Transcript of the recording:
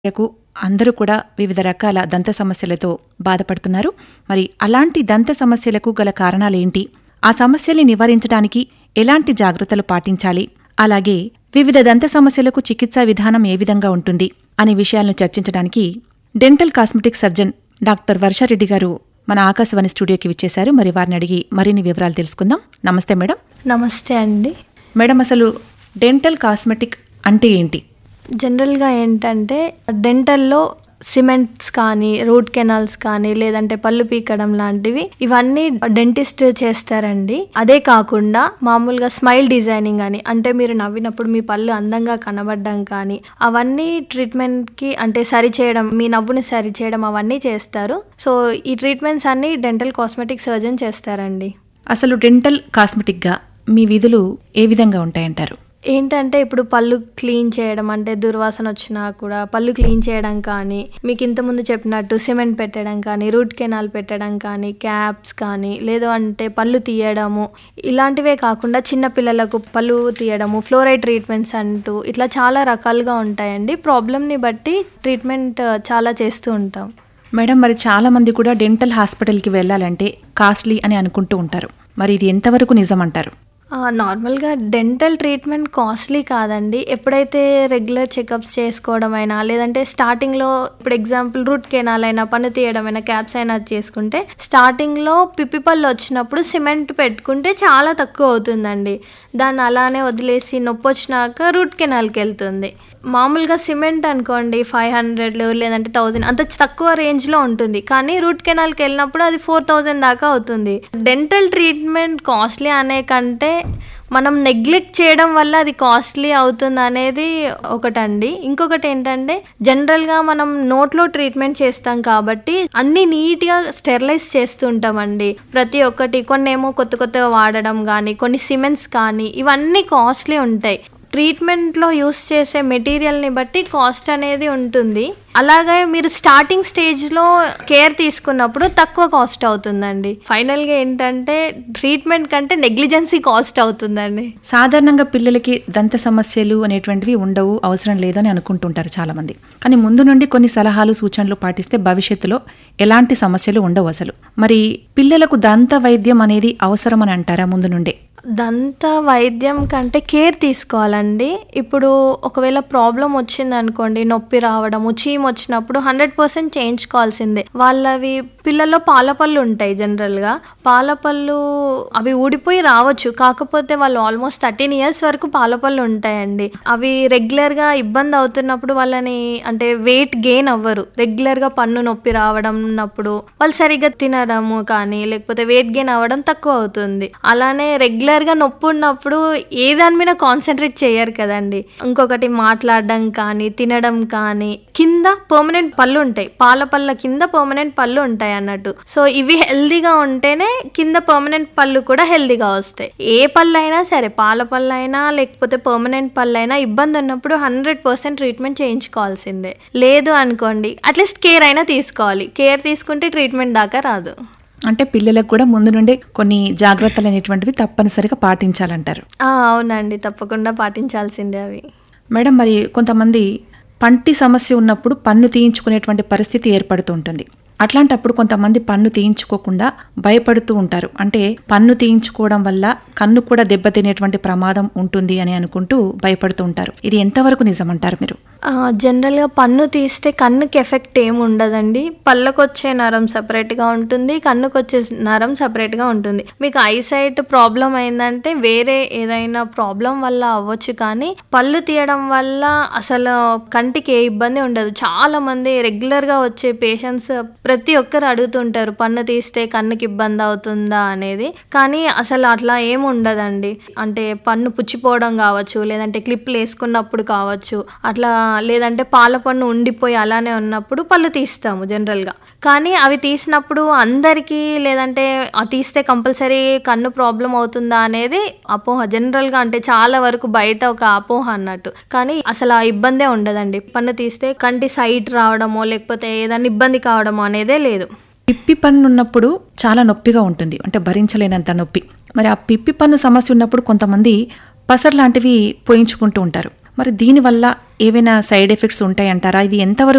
మేరకు అందరూ కూడా వివిధ రకాల దంత సమస్యలతో బాధపడుతున్నారు మరి అలాంటి దంత సమస్యలకు గల కారణాలేంటి ఆ సమస్యల్ని నివారించడానికి ఎలాంటి జాగ్రత్తలు పాటించాలి అలాగే వివిధ దంత సమస్యలకు చికిత్సా విధానం ఏ విధంగా ఉంటుంది అనే విషయాలను చర్చించడానికి dental cosmetic surgeon doctor Varsha Reddy garu మన ఆకాశవాణి స్టూడియోకి విచ్చేశారు మరి వారిని అడిగి మరిన్ని వివరాలు తెలుసుకుందాం నమస్తే మేడం నమస్తే అండి మేడం అసలు డెంటల్ కాస్మెటిక్ అంటే ఏంటి జనరల్గా ఏంటంటే డెంటల్లో సిమెంట్స్ కానీ రూట్ కెనాల్స్ కానీ లేదంటే పళ్ళు పీకడం లాంటివి ఇవన్నీ డెంటిస్ట్ చేస్తారండి అదే కాకుండా మామూలుగా స్మైల్ డిజైనింగ్ అని అంటే మీరు నవ్వినప్పుడు మీ పళ్ళు అందంగా కనబడడం కానీ అవన్నీ ట్రీట్మెంట్కి అంటే సరి చేయడం మీ నవ్వుని సరి చేయడం అవన్నీ చేస్తారు సో ఈ ట్రీట్మెంట్స్ అన్నీ డెంటల్ కాస్మెటిక్ సర్జన్ చేస్తారండి అసలు డెంటల్ కాస్మెటిక్గా మీ విధులు ఏ విధంగా ఉంటాయంటారు ఏంటంటే ఇప్పుడు పళ్ళు క్లీన్ చేయడం అంటే దుర్వాసన వచ్చినా కూడా పళ్ళు క్లీన్ చేయడం కానీ మీకు ఇంతకుముందు చెప్పినట్టు సిమెంట్ పెట్టడం కానీ రూట్ కెనాల్ పెట్టడం కానీ క్యాప్స్ కానీ లేదు అంటే పళ్ళు తీయడము ఇలాంటివే కాకుండా చిన్న పిల్లలకు పళ్ళు తీయడము ఫ్లోరైడ్ ట్రీట్మెంట్స్ అంటూ ఇట్లా చాలా రకాలుగా ఉంటాయండి ప్రాబ్లమ్ని బట్టి ట్రీట్మెంట్ చాలా చేస్తూ ఉంటాం మేడం మరి చాలా మంది కూడా డెంటల్ హాస్పిటల్కి వెళ్ళాలంటే కాస్ట్లీ అని అనుకుంటూ ఉంటారు మరి ఇది ఎంతవరకు నిజమంటారు నార్మల్గా డెంటల్ ట్రీట్మెంట్ కాస్ట్లీ కాదండి ఎప్పుడైతే రెగ్యులర్ చెకప్స్ చేసుకోవడం అయినా లేదంటే స్టార్టింగ్లో ఇప్పుడు ఎగ్జాంపుల్ రూట్ కెనాల్ అయినా పన్ను తీయడం అయినా క్యాప్స్ అయినా చేసుకుంటే స్టార్టింగ్లో పిప్పి పళ్ళు వచ్చినప్పుడు సిమెంట్ పెట్టుకుంటే చాలా తక్కువ అవుతుందండి దాన్ని అలానే వదిలేసి నొప్పి వచ్చినాక రూట్ కెనాల్కి వెళ్తుంది మామూలుగా సిమెంట్ అనుకోండి ఫైవ్ హండ్రెడ్ లేదంటే థౌజండ్ అంత తక్కువ రేంజ్లో ఉంటుంది కానీ రూట్ కెనాల్కి వెళ్ళినప్పుడు అది ఫోర్ థౌజండ్ దాకా అవుతుంది డెంటల్ ట్రీట్మెంట్ కాస్ట్లీ అనే కంటే మనం నెగ్లెక్ట్ చేయడం వల్ల అది కాస్ట్లీ అవుతుంది అనేది ఒకటండి ఇంకొకటి ఏంటంటే జనరల్గా మనం నోట్లో ట్రీట్మెంట్ చేస్తాం కాబట్టి అన్ని నీట్గా స్టెరిలైజ్ చేస్తుంటామండి ప్రతి ఒక్కటి కొన్ని ఏమో కొత్త కొత్తగా వాడడం కానీ కొన్ని సిమెంట్స్ కానీ ఇవన్నీ కాస్ట్లీ ఉంటాయి ట్రీట్మెంట్లో యూస్ చేసే మెటీరియల్ని బట్టి కాస్ట్ అనేది ఉంటుంది అలాగే మీరు స్టార్టింగ్ స్టేజ్లో కేర్ తీసుకున్నప్పుడు తక్కువ కాస్ట్ అవుతుందండి ఫైనల్గా ఏంటంటే ట్రీట్మెంట్ కంటే నెగ్లిజెన్సీ కాస్ట్ అవుతుందండి సాధారణంగా పిల్లలకి దంత సమస్యలు అనేటువంటివి ఉండవు అవసరం లేదని అనుకుంటుంటారు చాలా మంది కానీ ముందు నుండి కొన్ని సలహాలు సూచనలు పాటిస్తే భవిష్యత్తులో ఎలాంటి సమస్యలు ఉండవు అసలు మరి పిల్లలకు దంత వైద్యం అనేది అవసరం అని అంటారా ముందు నుండే దంత వైద్యం కంటే కేర్ తీసుకోవాలండి ఇప్పుడు ఒకవేళ ప్రాబ్లం వచ్చింది అనుకోండి నొప్పి రావడము చీమ్ వచ్చినప్పుడు హండ్రెడ్ పర్సెంట్ చేయించుకోవాల్సిందే వాళ్ళవి పిల్లల్లో పాలపళ్ళు ఉంటాయి జనరల్గా పాలపళ్ళు అవి ఊడిపోయి రావచ్చు కాకపోతే వాళ్ళు ఆల్మోస్ట్ థర్టీన్ ఇయర్స్ వరకు పాలపళ్ళు ఉంటాయండి అవి రెగ్యులర్గా ఇబ్బంది అవుతున్నప్పుడు వాళ్ళని అంటే వెయిట్ గెయిన్ అవ్వరు రెగ్యులర్గా పన్ను నొప్పి రావడం ఉన్నప్పుడు వాళ్ళు సరిగ్గా తినడము కానీ లేకపోతే వెయిట్ గెయిన్ అవ్వడం తక్కువ అవుతుంది అలానే రెగ్యులర్ గా నొప్పి ఉన్నప్పుడు ఏ దాని మీద కాన్సన్ట్రేట్ చేయరు కదండి ఇంకొకటి మాట్లాడడం కానీ తినడం కానీ కింద పర్మనెంట్ పళ్ళు ఉంటాయి పాల పళ్ళ కింద పర్మనెంట్ పళ్ళు ఉంటాయి అన్నట్టు సో ఇవి హెల్దీగా ఉంటేనే కింద పర్మనెంట్ పళ్ళు కూడా హెల్దీగా వస్తాయి ఏ పళ్ళు అయినా సరే పాల పళ్ళు అయినా లేకపోతే పర్మనెంట్ పళ్ళు అయినా ఇబ్బంది ఉన్నప్పుడు హండ్రెడ్ పర్సెంట్ ట్రీట్మెంట్ చేయించుకోవాల్సిందే లేదు అనుకోండి అట్లీస్ట్ కేర్ అయినా తీసుకోవాలి కేర్ తీసుకుంటే ట్రీట్మెంట్ దాకా రాదు అంటే పిల్లలకు కూడా ముందు నుండే కొన్ని జాగ్రత్తలు అనేటువంటివి తప్పనిసరిగా పాటించాలంటారు ఆ, అవునండి తప్పకుండా పాటించాల్సిందే అవి మేడం మరి కొంతమంది పంటి సమస్య ఉన్నప్పుడు పన్ను తీయించుకునేటువంటి పరిస్థితి ఏర్పడుతూ ఉంటుంది అట్లాంటప్పుడు కొంతమంది పన్ను తీయించుకోకుండా భయపడుతూ ఉంటారు అంటే పన్ను తీయించుకోవడం వల్ల కన్ను కూడా దెబ్బతినేటువంటి ప్రమాదం ఉంటుంది అని అనుకుంటూ భయపడుతూ ఉంటారు ఇది ఎంతవరకు నిజమంటారు మీరు ఆ, జనరల్గా పన్ను తీస్తే కన్నుకి ఎఫెక్ట్ ఏమి ఉండదండి పళ్ళకు వచ్చే నరం సపరేట్గా ఉంటుంది కన్నుకు వచ్చే నరం సపరేట్గా ఉంటుంది మీకు ఐసైట్ ప్రాబ్లం అయిందంటే వేరే ఏదైనా ప్రాబ్లం వల్ల అవ్వచ్చు కానీ పళ్ళు తీయడం వల్ల అసలు కంటికి ఏ ఇబ్బంది ఉండదు చాలా మంది రెగ్యులర్గా వచ్చే పేషెంట్స్ ప్రతి ఒక్కరు అడుగుతుంటారు పన్ను తీస్తే కన్నుకి ఇబ్బంది అవుతుందా అనేది కానీ అసలు అట్లా ఏమి ఉండదండి అంటే పన్ను పుచ్చిపోవడం కావచ్చు లేదంటే క్లిప్లు వేసుకున్నప్పుడు కావచ్చు అట్లా లేదంటే పాల పన్ను ఉండిపోయి అలానే ఉన్నప్పుడు పళ్ళు తీస్తాము జనరల్గా కానీ అవి తీసినప్పుడు అందరికీ లేదంటే ఆ తీస్తే కంపల్సరీ కన్ను ప్రాబ్లం అవుతుందా అనేది అపోహ జనరల్గా అంటే చాలా వరకు బయట ఒక అపోహ అన్నట్టు కానీ అసలు ఆ ఇబ్బందే ఉండదండి పన్ను తీస్తే కంటి సైట్ రావడమో లేకపోతే ఏదైనా ఇబ్బంది కావడమో అనేదే లేదు పిప్పి పన్ను ఉన్నప్పుడు చాలా నొప్పిగా ఉంటుంది అంటే భరించలేనంత నొప్పి మరి ఆ పిప్పి పన్ను సమస్య ఉన్నప్పుడు కొంతమంది పసర్ లాంటివి పోయించుకుంటూ ఉంటారు మరి దీనివల్ల ఏవైనా సైడ్ ఎఫెక్ట్స్ ఉంటాయంటారా ఇది ఎంతవరకు